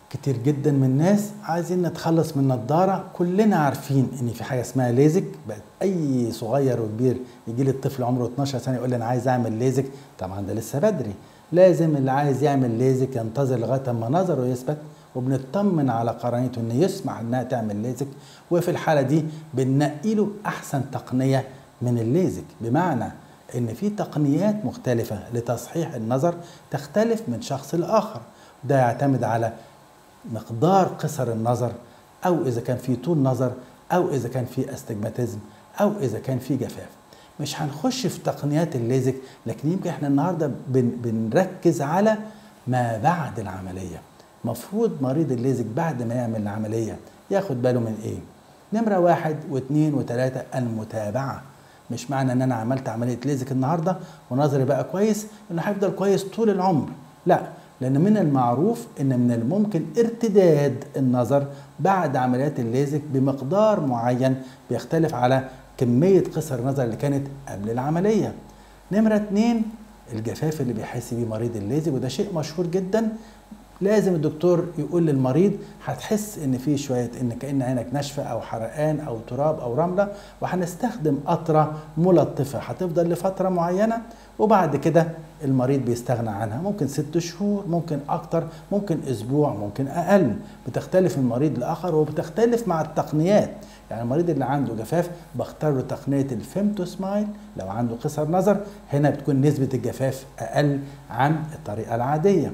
كتير جدا من الناس عايزين نتخلص من نظارة كلنا عارفين ان في حاجة اسمها ليزك بقت اي صغير وكبير يجي لي الطفل عمره 12 سنة يقول لي انا عايز اعمل ليزك طبعا ده لسه بدري لازم اللي عايز يعمل ليزك ينتظر لغاية اما نظره يثبت وبنطمن على قرنيته ان يسمح انها تعمل ليزك وفي الحالة دي بننقي له احسن تقنية من الليزك بمعنى ان في تقنيات مختلفة لتصحيح النظر تختلف من شخص لاخر ده يعتمد على مقدار قصر النظر او اذا كان في طول نظر او اذا كان في استجماتيزم او اذا كان في جفاف مش هنخش في تقنيات الليزك لكن يمكن احنا النهارده بن بنركز على ما بعد العمليه مفروض مريض الليزك بعد ما يعمل العمليه ياخد باله من ايه نمره واحد واثنين وثلاثه المتابعه مش معنى ان انا عملت عمليه ليزك النهارده ونظري بقى كويس انه هيفضل كويس طول العمر لا لأن من المعروف أن من الممكن ارتداد النظر بعد عمليات الليزك بمقدار معين بيختلف على كمية قصر النظر اللي كانت قبل العملية نمرة اتنين الجفاف اللي بيحس بيه مريض الليزك وده شيء مشهور جدا لازم الدكتور يقول للمريض هتحس ان في شويه ان كان عينك ناشفه او حرقان او تراب او رمله وهنستخدم قطره ملطفه هتفضل لفتره معينه وبعد كده المريض بيستغنى عنها ممكن ست شهور ممكن اكتر ممكن اسبوع ممكن اقل بتختلف من مريض لاخر وبتختلف مع التقنيات يعني المريض اللي عنده جفاف بختار له تقنيه الفيمتو سمايل لو عنده قصر نظر هنا بتكون نسبه الجفاف اقل عن الطريقه العاديه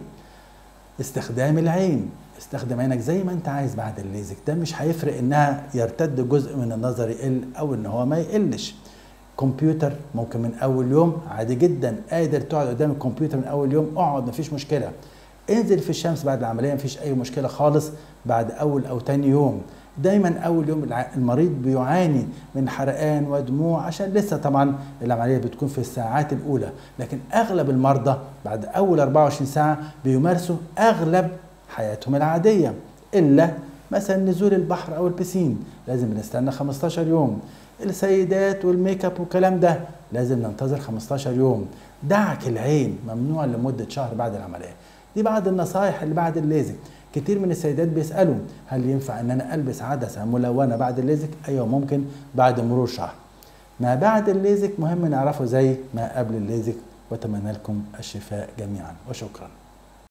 استخدام العين استخدم عينك زي ما انت عايز بعد الليزك ده مش هيفرق انها يرتد جزء من النظر يقل او ان هو ما يقلش كمبيوتر ممكن من اول يوم عادي جدا قادر تقعد قدام الكمبيوتر من اول يوم اقعد مفيش مشكله انزل في الشمس بعد العمليه مفيش اي مشكله خالص بعد اول او تاني يوم دايما اول يوم المريض بيعاني من حرقان ودموع عشان لسه طبعا العمليه بتكون في الساعات الاولى لكن اغلب المرضى بعد اول 24 ساعه بيمارسوا اغلب حياتهم العاديه الا مثلا نزول البحر او البسين لازم بنستنى 15 يوم السيدات والميك اب والكلام ده لازم ننتظر 15 يوم دعك العين ممنوع لمده شهر بعد العمليه دي بعض النصائح اللي بعد الليزك كتير من السيدات بيسالوا هل ينفع ان انا البس عدسه ملونه بعد الليزك ايوه ممكن بعد مرور شهر ما بعد الليزك مهم نعرفه زي ما قبل الليزك واتمنى لكم الشفاء جميعا وشكرا